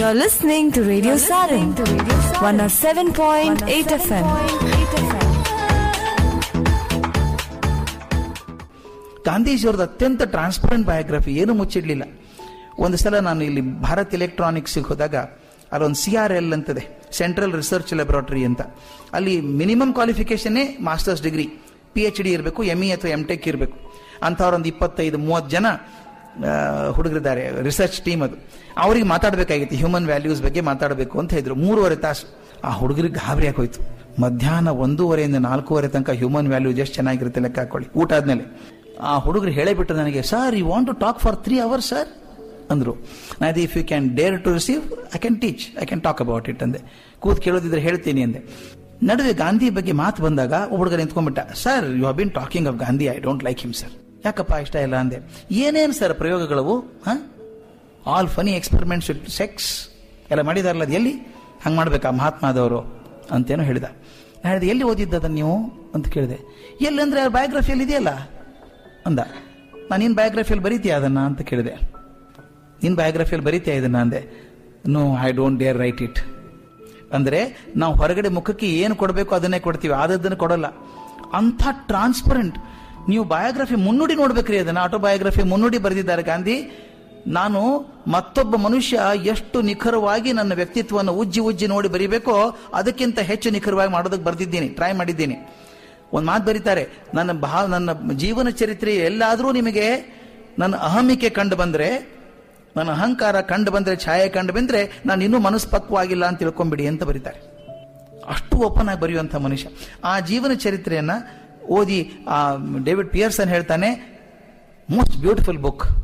You're listening to Radio Sarin, 107.8 FM. ಗಾಂಧೀಜಿಯವ್ರದ್ದು ಅತ್ಯಂತ transparent biography ಏನು ಮುಚ್ಚಿಡ್ಲಿಲ್ಲ ಒಂದು ಸಲ ನಾನು ಇಲ್ಲಿ ಭಾರತ್ ಎಲೆಕ್ಟ್ರಾನಿಕ್ಸ್ ಹೋದಾಗ ಅಲ್ಲೊಂದು ಸಿ ಆರ್ ಎಲ್ ಅಂತದೆ ಸೆಂಟ್ರಲ್ ರಿಸರ್ಚ್ ಲ್ಯಾಬೊರೇಟರಿ ಅಂತ ಅಲ್ಲಿ ಮಿನಿಮಮ್ ಕ್ವಾಲಿಫಿಕೇಶನ್ನೇ masters degree P H D ಇರಬೇಕು ಎಮ್ ಇ ಅಥವಾ ಎಮ್ ಟೆಕ್ ಇರಬೇಕು ಅಂಥವ್ರೊಂದು ಇಪ್ಪತ್ತೈದು ಮೂವತ್ತು ಜನ ಹುಡುಗರಿದ್ದಾರೆ ರಿಸರ್ಚ್ ಟೀಮ್ ಅದು ಅವ್ರಿಗೆ ಮಾತಾಡಬೇಕಾಗಿತ್ತು ಹ್ಯೂಮನ್ ವ್ಯಾಲ್ಯೂಸ್ ಬಗ್ಗೆ ಮಾತಾಡಬೇಕು ಅಂತ ಹೇಳಿದ್ರು ಮೂರುವರೆ ತಾಸು ಆ ಹುಡುಗರಿಗೆ ಗಾಬರಿ ಆಗೋಯ್ತು ಮಧ್ಯಾಹ್ನ ಒಂದೂವರೆಯಿಂದ ನಾಲ್ಕೂವರೆ ತನಕ ಹ್ಯೂಮನ್ ವ್ಯಾಲ್ಯೂಸ್ ಎಷ್ಟು ಚೆನ್ನಾಗಿರುತ್ತೆ ಲೆಕ್ಕ ಹಾಕೊಳ್ಳಿ ಊಟ ಆದ್ಮೇಲೆ ಆ ಹುಡುಗರು ಹೇಳೇಬಿಟ್ಟು ನನಗೆ sir you want to talk for three hours sir ಅಂದ್ರು ನಾನು if you can dare to receive I can teach I can talk about it ಅಂದೆ ಕೂತ್ ಕೇಳೋದಿದ್ರೆ ಹೇಳ್ತೀನಿ ಅಂದೆ ನಡುವೆ ಗಾಂಧಿ ಬಗ್ಗೆ ಮಾತು ಬಂದಾಗ ಒಬ್ಬ ಹುಡುಗ ನಿಂತ್ಕೊಂಡ್ಬಿಟ್ಟ sir you have been talking of Gandhi I don't like him sir ಯಾಕಪ್ಪ ಇಷ್ಟ ಇಲ್ಲ ಅಂದೆ ಏನೇನು ಸರ್ ಪ್ರಯೋಗಗಳವು ಹಾ all funny experiments with sex ಎಲ್ಲ ಮಾಡಿದಾರಲ್ಲ ಅದು ಎಲ್ಲಿ ಹಂಗೆ ಮಾಡ್ಬೇಕಾ ಮಹಾತ್ಮಾದವರು ಅಂತೇನೋ ಹೇಳಿದ ನಾನು ಹೇಳಿದೆ ಎಲ್ಲಿ ಓದಿದ್ದದ ನೀವು ಅಂತ ಕೇಳಿದೆ ಎಲ್ಲಿ ಅಂದ್ರೆ ಅವ್ರ ಬಯೋಗ್ರಫಿಯಲ್ಲಿ ಇದೆಯಲ್ಲ ಅಂದ ನಾನು ನಿನ್ನ ಬಯೋಗ್ರಫಿಯಲ್ಲಿ ಬರೀತೀಯ ಅದನ್ನ ಅಂತ ಕೇಳಿದೆ ನಿನ್ನ ಬಯೋಗ್ರಫಿಯಲ್ಲಿ ಬರೀತೀಯ ಇದನ್ನ ಅಂದೆ no I don't dare write it ಅಂದ್ರೆ ನಾವು ಹೊರಗಡೆ ಮುಖಕ್ಕೆ ಏನು ಕೊಡಬೇಕು ಅದನ್ನೇ ಕೊಡ್ತೀವಿ ಆದದ್ದನ್ನು ಕೊಡಲ್ಲ ಅಂಥ ಟ್ರಾನ್ಸ್ಪರೆಂಟ್ ನೀವು ಬಯೋಗ್ರಫಿ ಮುನ್ನುಡಿ ನೋಡ್ಬೇಕ್ರಿ ಅದನ್ನ ಆಟೋಬಯೋಗ್ರಫಿ ಮುನ್ನುಡಿ ಬರೆದಿದ್ದಾರೆ ಗಾಂಧಿ ನಾನು ಮತ್ತೊಬ್ಬ ಮನುಷ್ಯ ಎಷ್ಟು ನಿಖರವಾಗಿ ನನ್ನ ವ್ಯಕ್ತಿತ್ವವನ್ನು ಉಜ್ಜಿ ಉಜ್ಜಿ ನೋಡಿ ಬರೀಬೇಕೋ ಅದಕ್ಕಿಂತ ಹೆಚ್ಚು ನಿಖರವಾಗಿ ಮಾಡೋದಕ್ಕೆ ಬರ್ದಿದ್ದೀನಿ ಟ್ರೈ ಮಾಡಿದ್ದೀನಿ ಒಂದು ಮಾತು ಬರೀತಾರೆ ನನ್ನ ಬಹಳ ನನ್ನ ಜೀವನ ಚರಿತ್ರೆ ಎಲ್ಲಾದರೂ ನಿಮಗೆ ನನ್ನ ಅಹಮಿಕೆ ಕಂಡು ಬಂದ್ರೆ ನನ್ನ ಅಹಂಕಾರ ಕಂಡು ಬಂದ್ರೆ ಛಾಯೆ ಕಂಡು ಬಂದ್ರೆ ನಾನು ಇನ್ನೂ ಮನಸ್ಪಕ್ವಾಗಿಲ್ಲ ಅಂತ ತಿಳ್ಕೊಂಬಿಡಿ ಅಂತ ಬರೀತಾರೆ ಅಷ್ಟು ಓಪನ್ ಆಗಿ ಬರೆಯುವಂಥ ಮನುಷ್ಯ ಆ ಜೀವನ ಚರಿತ್ರೆಯನ್ನ ಓದಿ ಆ ಡೇವಿಡ್ ಪಿಯರ್ಸನ್ ಹೇಳ್ತಾನೆ ಮೋಸ್ಟ್ ಬ್ಯೂಟಿಫುಲ್ ಬುಕ್